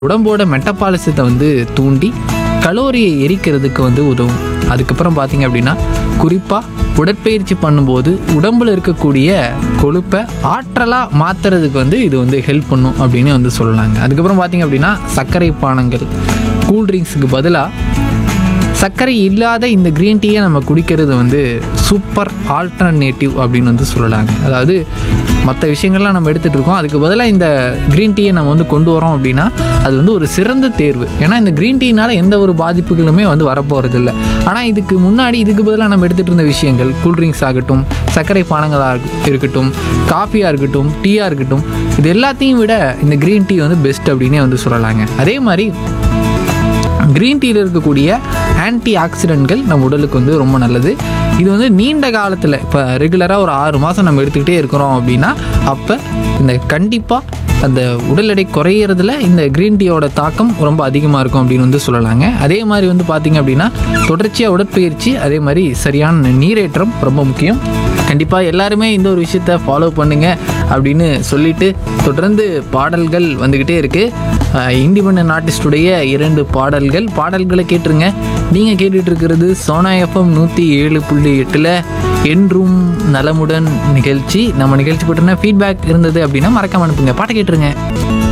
உடம்போட மெட்டபாலிசத்தை வந்து தூண்டி கலோரியை எரிக்கிறதுக்கு வந்து உதவும் அதுக்கப்புறம் பார்த்தீங்க அப்படின்னா குறிப்பாக உடற்பயிற்சி பண்ணும்போது உடம்புல இருக்கக்கூடிய கொழுப்பை ஆற்றலாக மாற்றுறதுக்கு வந்து இது வந்து ஹெல்ப் பண்ணும் அப்படின்னு வந்து சொல்லலாங்க அதுக்கப்புறம் பார்த்தீங்க அப்படின்னா சர்க்கரை பானங்கள் கூல்ட்ரிங்க்ஸுக்கு பதிலாக சர்க்கரை இல்லாத இந்த க்ரீன் டீயை நம்ம குடிக்கிறது வந்து சூப்பர் ஆல்டர்னேட்டிவ் அப்படின்னு வந்து சொல்லலாங்க அதாவது மற்ற விஷயங்கள்லாம் நம்ம எடுத்துகிட்டு இருக்கோம் அதுக்கு பதிலாக இந்த க்ரீன் டீயை நம்ம வந்து கொண்டு வரோம் அப்படின்னா அது வந்து ஒரு சிறந்த தேர்வு ஏன்னா இந்த க்ரீன் டீனால எந்த ஒரு பாதிப்புகளுமே வந்து வரப்போகிறது இல்லை ஆனால் இதுக்கு முன்னாடி இதுக்கு பதிலாக நம்ம எடுத்துகிட்டு இருந்த விஷயங்கள் கூல்ட்ரிங்க்ஸ் ஆகட்டும் சர்க்கரை பானங்களாக இருக்கட்டும் காஃபியாக இருக்கட்டும் டீயாக இருக்கட்டும் இது எல்லாத்தையும் விட இந்த க்ரீன் டீ வந்து பெஸ்ட் அப்படின்னே வந்து சொல்லலாங்க அதே மாதிரி க்ரீன் டீயில் இருக்கக்கூடிய ஆன்டி ஆக்சிடென்ட்கள் நம்ம உடலுக்கு வந்து ரொம்ப நல்லது இது வந்து நீண்ட காலத்தில் இப்போ ரெகுலராக ஒரு ஆறு மாதம் நம்ம எடுத்துக்கிட்டே இருக்கிறோம் அப்படின்னா அப்போ இந்த கண்டிப்பாக அந்த உடல் எடை குறையிறதுல இந்த க்ரீன் டீயோட தாக்கம் ரொம்ப அதிகமாக இருக்கும் அப்படின்னு வந்து சொல்லலாங்க அதே மாதிரி வந்து பார்த்திங்க அப்படின்னா தொடர்ச்சியாக உடற்பயிற்சி அதே மாதிரி சரியான நீரேற்றம் ரொம்ப முக்கியம் கண்டிப்பாக எல்லாருமே இந்த ஒரு விஷயத்த ஃபாலோ பண்ணுங்க அப்படின்னு சொல்லிட்டு தொடர்ந்து பாடல்கள் வந்துக்கிட்டே இருக்குது இண்டிபெண்ட் ஆர்டிஸ்டுடைய இரண்டு பாடல்கள் பாடல்களை கேட்டுருங்க நீங்கள் கேட்டுட்டு இருக்கிறது சோனா எஃப்எம் நூற்றி ஏழு புள்ளி எட்டில் என்றும் நலமுடன் நிகழ்ச்சி நம்ம நிகழ்ச்சி பற்றின ஃபீட்பேக் இருந்தது அப்படின்னா மறக்காம அனுப்புங்க பாட்டை கேட்டுருங்க